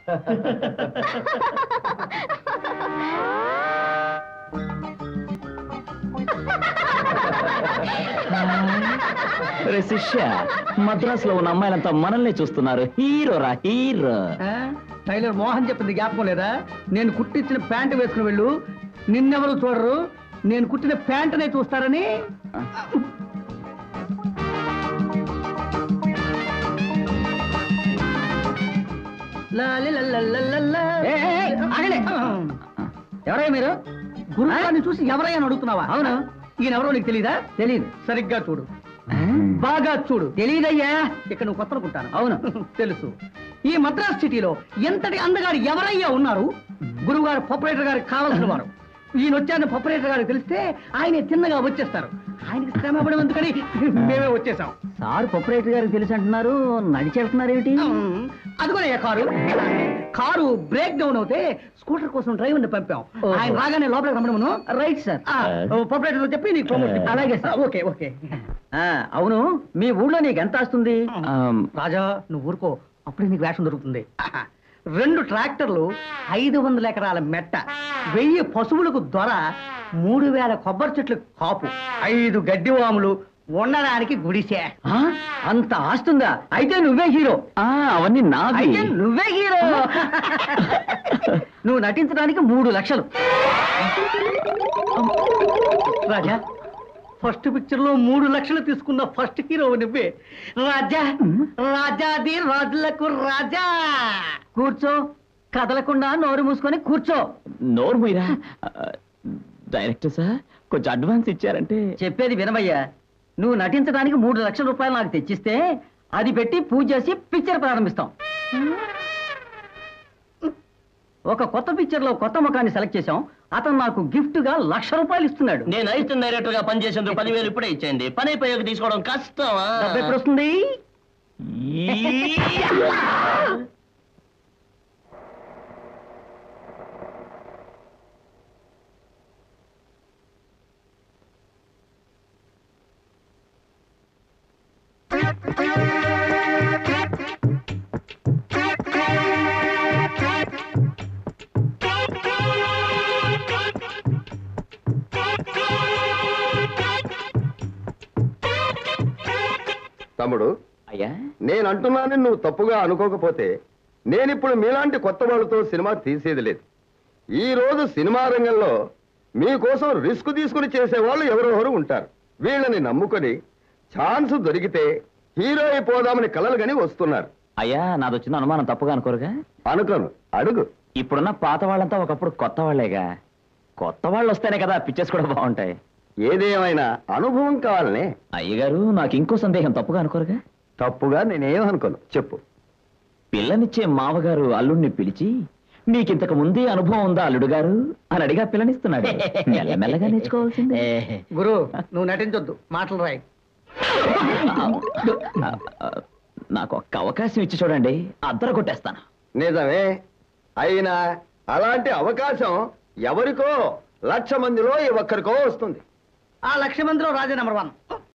రే శిష్య మద్రాసులో ఉన్న అమ్మాయిలంతా మనల్ని చూస్తున్నారు హీరో రా హీరో ఆ? టైలర్ మోహన్ చెప్పింది జ్ఞాపకం లేదా నేను కుట్టించిన ప్యాంటు వేసుకుని వెళ్ళు నిన్నెవరు చూడరు నేను కుట్టిన ప్యాంటునే చూస్తారని లాలి లల్లల్లల్లల్లా. ఆగలే. ఎవరయ్యా మీరు గురుగారిని చూసి ఎవరయ్యా అని అడుగుతున్నావా అవును ఈయన ఎవరో నీకు తెలీదా తెలియదు సరిగ్గా చూడు బాగా చూడు తెలియదయ్యా ఇక్కడ నువ్వు కొత్త అనుకుంటాను అవును తెలుసు ఈ మద్రాస్ సిటీలో ఎంతటి అందగాడు ఎవరయ్యా ఉన్నారు గురువు గారు ప్రొపరేటర్ గారికి కావాల్సిన వారు ఈయన వచ్చారని ప్రొపరేటర్ గారికి తెలిస్తే ఆయన తిన్నగా వచ్చేస్తారు ఆయనకి శ్రమ పడడం ఎందుకని మేమే వచ్చేసాం సార్ ప్రొపరేటర్ గారికి తెలిసి అంటున్నారు నడిచి వెళ్తున్నారు ఏమిటి అదిగోనయ్యా కారు కారు బ్రేక్ డౌన్ అవుతే స్కూటర్ కోసం డ్రైవర్ ని పంపాం ఓహో. ఆయన రాగానే లోపలికి రమ్మను రైట్ సార్ ప్రొపరేటర్ చెప్పి నీకు promote చేయి. అలాగే సార్. ఓకే ఓకే అవును మీ ఊళ్ళో నీకు ఎంత వస్తుంది ఆమ్, రాజా నువ్వు ఊరుకో అప్పుడే నీకు వేషం దొరుకుతుంది రెండు ట్రాక్టర్లు ఐదు వందల ఎకరాల మెట్ట వెయ్యి పశువులకు దొర మూడు వేల కొబ్బరి చెట్లు కాపు ఐదు గడ్డి వాములు ఉండడానికి గుడిసే ఆ? అంత ఆస్తుందా అయితే నువ్వే హీరో ఆ, అవన్నీ నావి అయితే నువ్వే హీరో నువ్వు నటించడానికి మూడు లక్షలు రాజా ఫస్ట్ పిక్చర్ లో మూడు లక్షలు తీసుకున్న ఫస్ట్ హీరో నువ్వే రాజా రాజాది రాజులకు రాజా కూర్చో కదలకుండా నోరు మూసుకొని కూర్చో నోరు మీరా డైరెక్టర్ సార్ కొంచెం అడ్వాన్స్ ఇచ్చారంటే చెప్పేది వినవయ్యా నువ్వు నటించడానికి మూడు లక్షల రూపాయలు నాకు తెచ్చిస్తే అది పెట్టి పూజ చేసి పిక్చర్ ప్రారంభిస్తాం ఒక కొత్త పిక్చర్ లో కొత్త ముఖాన్ని సెలెక్ట్ చేశాం అతను నాకు గిఫ్ట్ గా లక్ష రూపాయలు ఇస్తున్నాడు నేను అసిస్టెంట్ డైరెక్టర్ గా పనిచేసేందుకు పదివేలు ఇప్పుడే ఇచ్చేయండి పని అయిపోయాక తీసుకోవడం కష్టమా డబ్బు ఎప్పుడు వస్తుంది తమ్ముడు అయ్యా నేను అంటున్నానని నువ్వు తప్పుగా అనుకోకపోతే నేనిప్పుడు మీలాంటి కొత్త వాళ్ళతో సినిమా తీసేది లేదు ఈ రోజు సినిమా రంగంలో మీకోసం రిస్క్ తీసుకుని చేసేవాళ్ళు ఎవరెవరు ఉంటారు వీళ్ళని నమ్ముకొని ఛాన్స్ దొరికితే హీరో అయిపోదామని కలలు గని వస్తున్నారు అయ్యా నాది వచ్చిన అనుమానం తప్పుగా అనుకోరుగా అనుకోను అడుగు ఇప్పుడున్న పాత వాళ్ళంతా ఒకప్పుడు కొత్త వాళ్ళేగా కొత్త వాళ్ళు వస్తేనే కదా పిక్చర్స్ కూడా బాగుంటాయి ఏదేమైనా అనుభవం కావాలనే అయ్యగారు నాకు ఇంకో సందేహం తప్పుగా అనుకోరుగా తప్పుగా నేనేమనుకోను చెప్పు పిల్లనిచ్చే మావగారు అల్లుడిని పిలిచి మీకింతకు ముందే అనుభవం ఉందా అల్లుడు గారు అని అడిగా పిల్లనిస్తున్నాడు మెల్లమెల్లగా నేర్చుకోవాల్సిందే గురు నువ్వు నటించొద్దు మాటలు రాయి ఆ, ఆ, నాకు ఒక్క అవకాశం ఇచ్చి చూడండి అద్దరు కొట్టేస్తాను నిజమే అయినా అలాంటి అవకాశం ఎవరికో లక్ష మందిలో ఈ ఒక్కరికో వస్తుంది ఆ లక్ష మందిలో రాజా నెంబర్ వన్